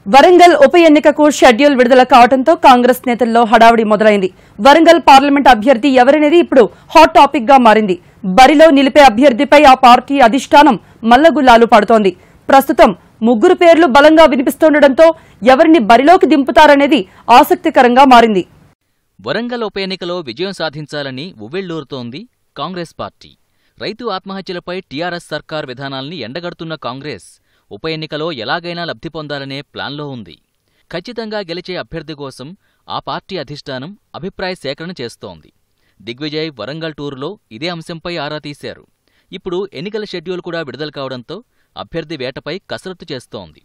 వరంగల్ ఉప ఎన్నికకు షెడ్యూల్ విడుదల కావడంతో కాంగ్రెస్ నేతల్లో హడావుడి మొదలైంది వరంగల్ పార్లమెంట్ అభ్యర్థి ఎవరనేది ఇప్పుడు హాట్ టాపిక్ గా మారింది బరిలో నిలిపే అభ్యర్థిపై ఆ పార్టీ అధిష్టానం మల్లగుల్లాలు పడుతోంది ప్రస్తుతం ముగ్గురు పేర్లు బలంగా వినిపిస్తుండటంతో ఎవరిని బరిలోకి దింపుతారనేది ఆసక్తికరంగా మారింది వరంగల్ ఉప ఎన్నికలో విజయం సాధించాలని ఉవ్వెళ్లూరుతోంది కాంగ్రెస్ పార్టీ రైతు ఆత్మహత్యలపై టీఆర్ఎస్ సర్కార్ విధానాల్ని ఎండగడుతున్న కాంగ్రెస్ ఉప ఎన్నికలో ఎలాగైనా లబ్ధి పొందాలనే ప్లాన్లో ఉంది ఖచ్చితంగా గెలిచే అభ్యర్థి కోసం ఆ పార్టీ అధిష్టానం అభిప్రాయ సేకరణ చేస్తోంది దిగ్విజయ్ వరంగల్ టూరులో ఇదే అంశంపై ఆరా తీశారు ఇప్పుడు ఎన్నికల షెడ్యూల్ కూడా విడుదల కావడంతో అభ్యర్థి వేటపై కసరత్తు చేస్తోంది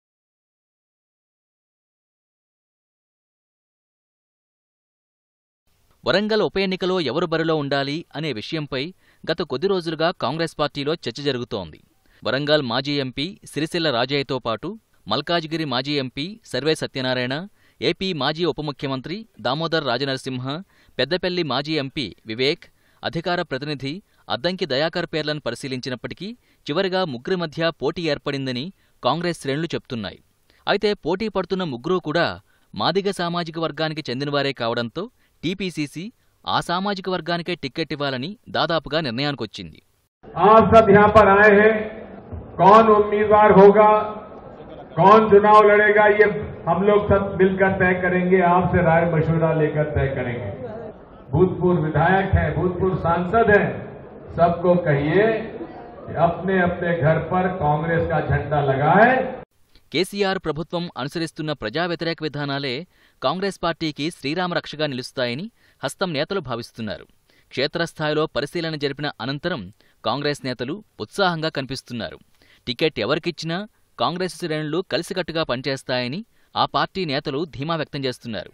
వరంగల్ ఉప ఎన్నికలో ఎవరు బరిలో ఉండాలి అనే విషయంపై గత కొద్ది రోజులుగా కాంగ్రెస్ పార్టీలో చర్చ జరుగుతోంది వరంగల్ మాజీ ఎంపీ సిరిసిల్ల రాజయ్యతో పాటు మల్కాజిగిరి మాజీ ఎంపీ సర్వే సత్యనారాయణ ఏపీ మాజీ ఉప ముఖ్యమంత్రి దామోదర్ రాజనరసింహ పెద్దపల్లి మాజీ ఎంపీ వివేక్ అధికార ప్రతినిధి అద్దంకి దయాకర్ పేర్లను పరిశీలించినప్పటికీ చివరిగా ముగ్గురి మధ్య పోటీ ఏర్పడిందని కాంగ్రెస్ శ్రేణులు చెప్తున్నాయి అయితే పోటీ పడుతున్న ముగ్గురూ కూడా మాదిగ సామాజిక వర్గానికి చెందినవారే కావడంతో టీపీసీసీ ఆ సామాజిక వర్గానికే టిక్కెట్ ఇవ్వాలని దాదాపుగా నిర్ణయానికొచ్చింది आप सब यहाँ पर आए हैं कौन उम्मीदवार होगा कौन चुनाव लड़ेगा ये हम लोग सब मिलकर तय करेंगे आपसे राय मशवरा लेकर तय करेंगे भूतपूर्व विधायक हैं भूतपूर्व सांसद हैं सबको कहिए कि अपने अपने घर पर कांग्रेस का झंडा लगाएं కేసీఆర్ ప్రభుత్వం అనుసరిస్తున్న ప్రజా వ్యతిరేక విధానాలే కాంగ్రెస్ పార్టీకి శ్రీరామరక్షగా నిలుస్తాయని హస్తం నేతలు భావిస్తున్నారు క్షేత్రస్థాయిలో పరిశీలన జరిపిన అనంతరం కాంగ్రెస్ నేతలు ఉత్సాహంగా కనిపిస్తున్నారు టికెట్ ఎవరికిచ్చినా కాంగ్రెస్ శ్రేణులు కలిసికట్టుగా పనిచేస్తాయని ఆ పార్టీ నేతలు ధీమా వ్యక్తం చేస్తున్నారు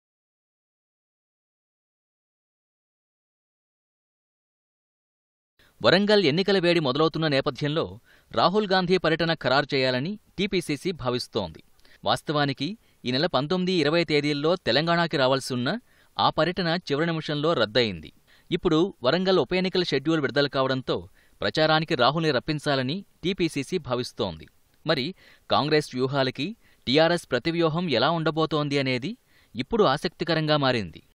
వరంగల్ ఎన్నికల వేడి మొదలవుతున్న నేపథ్యంలో రాహుల్ గాంధీ పర్యటన ఖరారు చేయాలని టీపీసీసీ భావిస్తోంది వాస్తవానికి ఈ నెల పంతొమ్మిది ఇరవై తేదీల్లో తెలంగాణకి రావాల్సి ఉన్న ఆ పర్యటన చివరి నిమిషంలో రద్దయింది ఇప్పుడు వరంగల్ ఉప ఎన్నికల షెడ్యూల్ విడుదల కావడంతో ప్రచారానికి రాహుల్ని రప్పించాలని టీపీసీసీ భావిస్తోంది మరి కాంగ్రెస్ వ్యూహాలకి టీఆర్ఎస్ ప్రతివ్యూహం ఎలా ఉండబోతోంది అనేది ఇప్పుడు ఆసక్తికరంగా మారింది